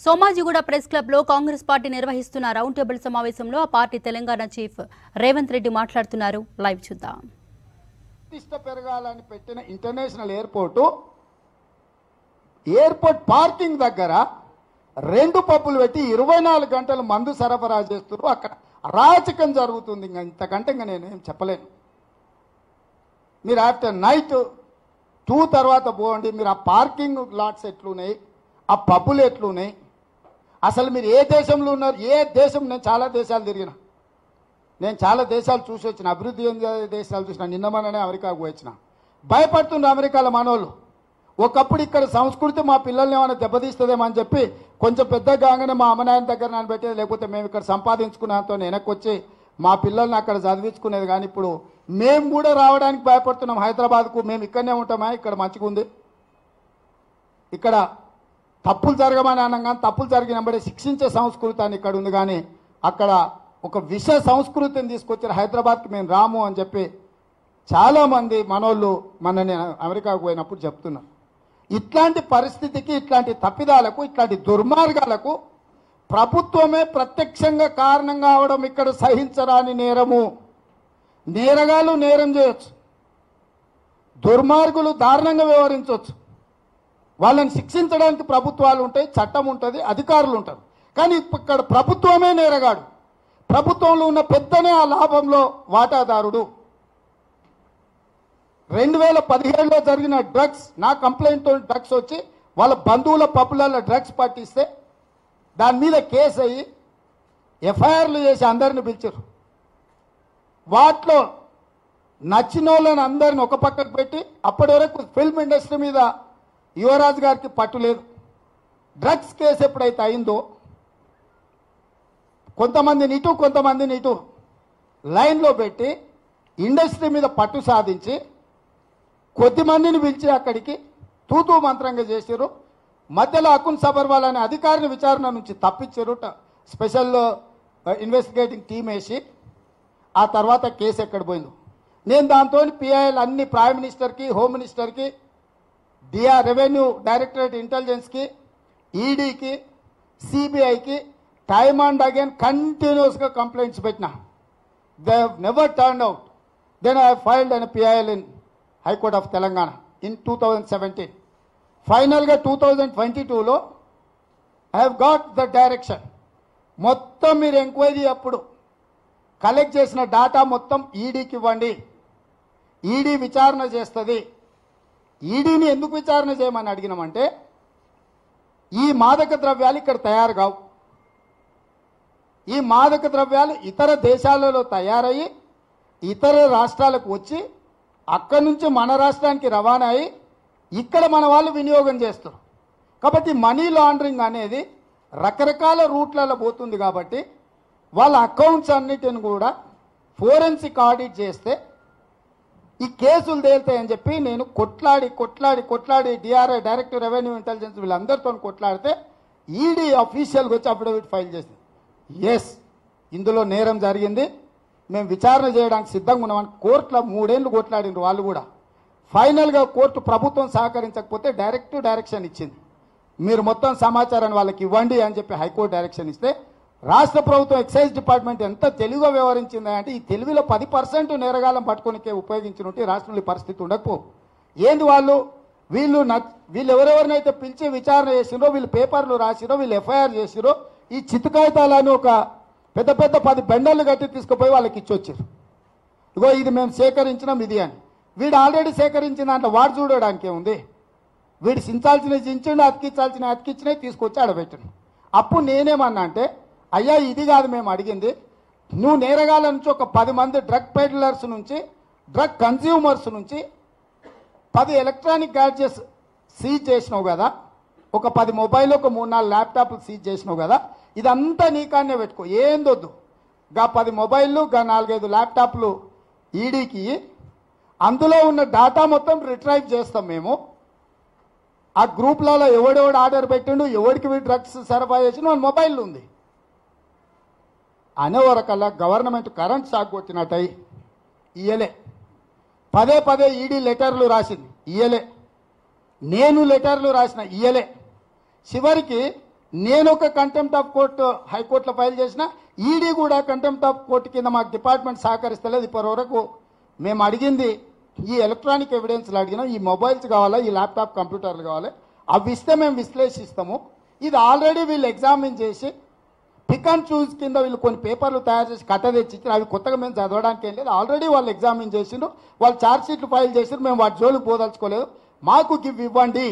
Somajiguda press club లో Congress party నిర్వహిస్తున్న రౌండ్ టేబుల్ సమావేశంలో ఆ పార్టీ తెలంగాణ చీఫ్ రేవంత్ రెడ్డి మాట్లాడుతున్నారు లైవ్ చూద్దాం ప్రతిష్ట పెరగాలని పెట్టిన ఇంటర్నేషనల్ ఎయిర్పోర్టు ఎయిర్పోర్ట్ పార్కింగ్ దగ్గర రెండు పప్పులు పెట్టి ఇరవై నాలుగు గంటలు మందు సరఫరా చేస్తున్నారు అక్కడ అరాచకం జరుగుతుంది ఇంకా ఇంతకంటే ఇంకా నేను ఏం చెప్పలేను మీరు ఆఫ్టర్ నైట్ టూ తర్వాత పోండి మీరు ఆ పార్కింగ్ లాట్స్ ఎట్లున్నాయి ఆ పబ్బులు ఎట్లున్నాయి అసలు మీరు ఏ దేశంలో ఉన్నారు ఏ దేశం నేను చాలా దేశాలు తిరిగిన నేను చాలా దేశాలు చూసి వచ్చిన అభివృద్ధి చెందే దేశాలు చూసిన నిన్న మొన్ననే అమెరికాకు పోయి వచ్చిన భయపడుతుండే అమెరికాలో మనోళ్ళు ఒకప్పుడు ఇక్కడ సంస్కృతి మా పిల్లల్ని ఏమైనా దెబ్బతీస్తుందేమో అని చెప్పి కొంచెం పెద్ద కాగానే మా అమ్మనాయన దగ్గర నన్ను పెట్టేది లేకపోతే మేము ఇక్కడ సంపాదించుకున్నంతో వెనక్కి వచ్చి మా పిల్లల్ని అక్కడ చదివించుకునేది కానీ ఇప్పుడు మేము కూడా రావడానికి భయపడుతున్నాం హైదరాబాద్కు మేము ఇక్కడనే ఉంటామా ఇక్కడ మంచిగా ఉంది ఇక్కడ తప్పులు జరగమని అన్నాం కానీ తప్పులు జరిగినప్పుడే శిక్షించే సంస్కృతి అని ఇక్కడ ఉంది కానీ అక్కడ ఒక విష సంస్కృతిని తీసుకొచ్చారు హైదరాబాద్కి మేము రాము అని చెప్పి చాలామంది మనోళ్ళు మనని అమెరికాకు పోయినప్పుడు చెప్తున్నారు ఇట్లాంటి పరిస్థితికి ఇట్లాంటి తప్పిదాలకు ఇట్లాంటి దుర్మార్గాలకు ప్రభుత్వమే ప్రత్యక్షంగా కారణం కావడం ఇక్కడ సహించరాని నేరము నేరగాలు నేరం చేయొచ్చు దుర్మార్గులు దారుణంగా వ్యవహరించవచ్చు వాళ్ళని శిక్షించడానికి ప్రభుత్వాలు ఉంటాయి చట్టం ఉంటుంది అధికారులు ఉంటారు కానీ ఇక్కడ ప్రభుత్వమే నేరగాడు ప్రభుత్వంలో ఉన్న పెద్దనే ఆ లాభంలో వాటాదారుడు రెండు వేల పదిహేడులో జరిగిన డ్రగ్స్ నా కంప్లైంట్తో డ్రగ్స్ వచ్చి వాళ్ళ బంధువుల పప్పులలో డ్రగ్స్ పట్టిస్తే దాని మీద కేసు అయ్యి ఎఫ్ఐఆర్లు చేసి అందరిని పిలిచారు వాటిలో నచ్చిన వాళ్ళని అందరిని ఒక పక్కకు పెట్టి అప్పటి వరకు ఫిల్మ్ ఇండస్ట్రీ మీద యువరాజు గారికి పట్టు లేదు డ్రగ్స్ కేసు ఎప్పుడైతే అయిందో కొంతమందిని ఇటు కొంతమందిని ఇటు లైన్లో పెట్టి ఇండస్ట్రీ మీద పట్టు సాధించి కొద్ది మందిని పిలిచి అక్కడికి తూతూ మంత్రంగా చేశారు మధ్యలో అకున్ సబర్వాల్ అనే అధికారిని విచారణ నుంచి తప్పించారు ట- స్పెషల్ ఆ, ఇన్వెస్టిగేటింగ్ టీం వేసి ఆ తర్వాత కేసు ఎక్కడ పోయిందో నేను దాంతో పిఐఎల్ అన్ని ప్రైమ్ మినిస్టర్కి హోమ్ మినిస్టర్కి డిఆర్ రెవెన్యూ డైరెక్టరేట్ ఇంటెలిజెన్స్కి ఈడీకి సిబిఐకి టైమ్ అండ్ అగైన్ కంటిన్యూస్గా కంప్లైంట్స్ పెట్టినా they have never turn out then I filed an PIL in high court of Telangana in two thousand seventeen ఫైనల్గా టూ థౌజండ్ ట్వంటీ టూలో I have got the direction మొత్తం మీరు enquiry అప్పుడు కలెక్ట్ చేసిన data మొత్తం ఈడీకి ఇవ్వండి ఈడీ విచారణ చేస్తుంది ఈడీని ఎందుకు విచారణ చేయమని అడిగినామంటే ఈ మాదక ద్రవ్యాలు ఇక్కడ తయారు కావు ఈ మాదక ద్రవ్యాలు ఇతర దేశాలలో తయారయ్యి ఇతర రాష్ట్రాలకు వచ్చి అక్కడి నుంచి మన రాష్ట్రానికి రవాణా అయ్యి ఇక్కడ మన వాళ్ళు వినియోగం చేస్తారు కాబట్టి మనీ లాండరింగ్ అనేది రకరకాల రూట్లలో పోతుంది కాబట్టి వాళ్ళ అకౌంట్స్ అన్నిటిని కూడా ఫోరెన్సిక్ ఆడిట్ చేస్తే ఈ కేసులు తేలుతాయని చెప్పి నేను కొట్లాడి కొట్లాడి కొట్లాడి డిఆర్ఐ డైరెక్టర్ రెవెన్యూ ఇంటెలిజెన్స్ వీళ్ళందరితో కొట్లాడితే ఈడీ అఫీషియల్గా వచ్చి అఫిడవిట్ ఫైల్ చేసింది ఎస్ ఇందులో నేరం జరిగింది మేము విచారణ చేయడానికి సిద్ధంగా ఉన్నామని కోర్టులో మూడేళ్ళు కొట్లాడినారు వాళ్ళు కూడా ఫైనల్గా కోర్టు ప్రభుత్వం సహకరించకపోతే డైరెక్ట్ డైరెక్షన్ ఇచ్చింది మీరు మొత్తం సమాచారాన్ని వాళ్ళకి ఇవ్వండి అని చెప్పి హైకోర్టు డైరెక్షన్ ఇస్తే రాష్ట్ర ప్రభుత్వం ఎక్సైజ్ డిపార్ట్మెంట్ ఎంత తెలివిగా వ్యవహరించింది అంటే ఈ తెలివిలో పది పర్సెంట్ నేరగాలం పట్టుకోనికే ఉపయోగించినట్టు ఈ రాష్ట్రంలో ఈ పరిస్థితి ఉండకపో ఏంది వాళ్ళు వీళ్ళు నచ్- వీళ్ళు ఎవరెవరినైతే పిలిచి విచారణ చేసిరో వీళ్ళు పేపర్లు రాసిరో వీళ్ళు ఎఫ్ఐఆర్ చేసిరో ఈ చిత్తకాయితాలని ఒక పెద్ద పెద్ద పది బెండర్లు కట్టి తీసుకుపోయి వాళ్ళకి ఇచ్చొచ్చారు ఇగో ఇది మేము సేకరించినాం ఇది అని వీడు ఆల్రెడీ సేకరించిన దాంట్లో వాడు చూడడానికి ఉంది వీడు చించాల్సినవి చించండి అతికించాల్సిన అతికించినవి తీసుకొచ్చి ఆడబెట్టండి అప్పుడు నేనేమన్నా అంటే అయ్యా ఇది కాదు మేము అడిగింది నువ్వు నేరగాల నుంచి ఒక పది మంది డ్రగ్ పెడ్లర్స్ నుంచి డ్రగ్ కన్జ్యూమర్స్ నుంచి పది ఎలక్ట్రానిక్ గ్యాడ్జెట్స్ సీజ్ చేసినావు కదా ఒక పది మొబైల్ ఒక మూడు నాలుగు ల్యాప్టాప్లు సీజ్ చేసినావు కదా ఇదంతా నీకాన్నే పెట్టుకో ఏందొద్దు గా పది మొబైళ్ళు గా నాలుగైదు ల్యాప్టాప్లు ఈడీకి అందులో ఉన్న డాటా మొత్తం రిట్రైవ్ చేస్తాం మేము ఆ గ్రూప్లలో ఎవడెవడు ఆర్డర్ పెట్టిండు ఎవడికి వీడు డ్రగ్స్ సరఫరా చేసిన వాళ్ళ మొబైల్ ఉంది అనే వరకల్లా గవర్నమెంట్ కరెంట్ షాక్ కొట్టినట్టయి ఇయ్యలే పదే పదే ఈడీ లెటర్లు రాసింది ఇయ్యలే నేను లెటర్లు రాసిన ఇయ్యలే చివరికి నేను ఒక కంటెంప్ట్ ఆఫ్ కోర్టు హైకోర్టులో ఫైల్ చేసిన ఈడీ కూడా కంటెంప్ట్ ఆఫ్ కోర్టు కింద మాకు డిపార్ట్మెంట్ సహకరిస్తలేదు ఇప్పటి వరకు మేము అడిగింది ఈ ఎలక్ట్రానిక్ ఎవిడెన్స్లు అడిగినాం ఈ మొబైల్స్ కావాలా ఈ ల్యాప్టాప్ కంప్యూటర్లు కావాలి అవి ఇస్తే మేము విశ్లేషిస్తాము ఇది ఆల్రెడీ వీళ్ళు ఎగ్జామిన్ చేసి పిక్ అండ్ చూస్ కింద వీళ్ళు కొన్ని పేపర్లు తయారు చేసి కట్ట తెచ్చి ఇచ్చారు. అవి కొత్తగా మేము చదవడానికి ఏం లేదు ఆల్రెడీ వాళ్ళు ఎగ్జామిన్ చేసిండ్రు వాళ్ళు ఛార్జ్ షీట్లు ఫైల్ చేసిండ్రు మేము వాటి జోలికి పోదలుచుకోలేదు మాకు గివ్ ఇవ్వండి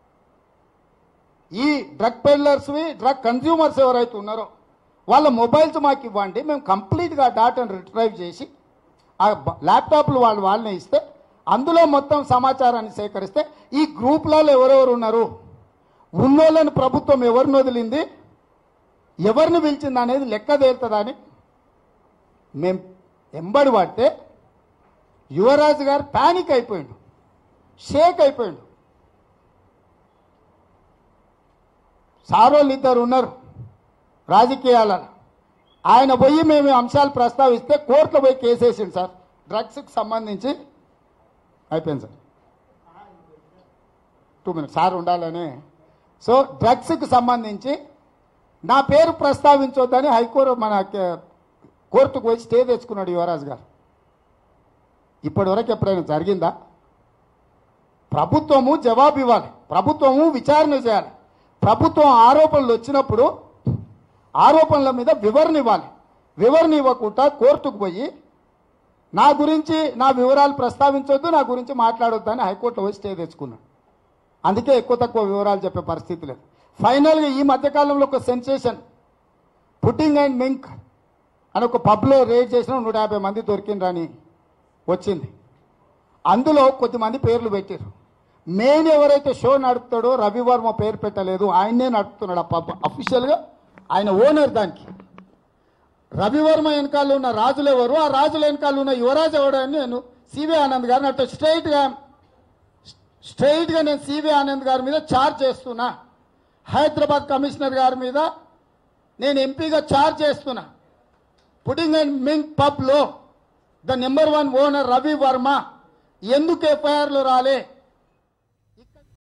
ఈ డ్రగ్ పెడ్లర్స్వి డ్రగ్ కన్జ్యూమర్స్ ఎవరైతే ఉన్నారో వాళ్ళ మొబైల్స్ మాకు ఇవ్వండి మేము కంప్లీట్గా డాటాను రిట్రైవ్ చేసి ఆ బ- ల్యాప్టాప్లు వాళ్ళు వాళ్ళని ఇస్తే అందులో మొత్తం సమాచారాన్ని సేకరిస్తే ఈ గ్రూప్లలో ఎవరెవరు ఉన్నారు ఉన్నోళ్ళని ప్రభుత్వం ఎవరిని వదిలింది ఎవరిని పిలిచింది అనేది లెక్క తేలుతుందని మేము ఎంబడి పడితే యువరాజు గారు ప్యానిక్ అయిపోయిండు షేక్ అయిపోయిండు సారోళ్ళు ఇద్దరు ఉన్నారు రాజకీయాలలో ఆయన పోయి మేము ఈ అంశాలు ప్రస్తావిస్తే కోర్టులో పోయి కేసు వేసిండు సార్ డ్రగ్స్కి సంబంధించి అయిపోయింది సార్ టూ మినిట్స్ సార్ ఉండాలని సో డ్రగ్స్కి సంబంధించి నా పేరు ప్రస్తావించొద్దని హైకోర్టు మన కే- కోర్టుకు పోయి స్టే తెచ్చుకున్నాడు యువరాజు గారు ఇప్పటివరకు ఎప్పుడైనా జరిగిందా ప్రభుత్వము జవాబు ఇవ్వాలి ప్రభుత్వము విచారణ చేయాలి ప్రభుత్వం ఆరోపణలు వచ్చినప్పుడు ఆరోపణల మీద వివరణ ఇవ్వాలి వివరణ ఇవ్వకుండా కోర్టుకు పోయి నా గురించి నా వివరాలు ప్రస్తావించొద్దు నా గురించి మాట్లాడొద్దని హైకోర్టులో పోయి స్టే తెచ్చుకున్నాడు అందుకే ఎక్కువ తక్కువ వివరాలు చెప్పే పరిస్థితి లేదు ఫైనల్గా ఈ మధ్యకాలంలో ఒక సెన్సేషన్ పుట్టింగ్ అండ్ మింక్ అని ఒక పబ్లో రేడ్ చేసిన నూట యాభై మంది దొరికిండ్రని వచ్చింది అందులో కొద్దిమంది పేర్లు పెట్టారు మెయిన్ ఎవరైతే షో నడుపుతాడో రవివర్మ పేరు పెట్టలేదు ఆయన్నే నడుపుతున్నాడు ఆ పబ్ అఫీషియల్గా ఆయన ఓనర్ దానికి రవివర్మ వెనకాల ఉన్న రాజులు ఎవరు ఆ రాజుల వెనకాల ఉన్న యువరాజు ఎవడు అని నేను సివి ఆనంద్ గారిని అట్లా స్ట్రైట్గా స్ట్రైట్గా నేను సివి ఆనంద్ గారి మీద ఛార్జ్ చేస్తున్నా హైదరాబాద్ కమిషనర్ గారి మీద నేను ఎంపీగా ఛార్జ్ చేస్తున్నా పుడింగ్ అండ్ మింక్ పబ్లో the number one owner Ravi Varma ఎందుకు ఎఫ్ఐఆర్లు రాలే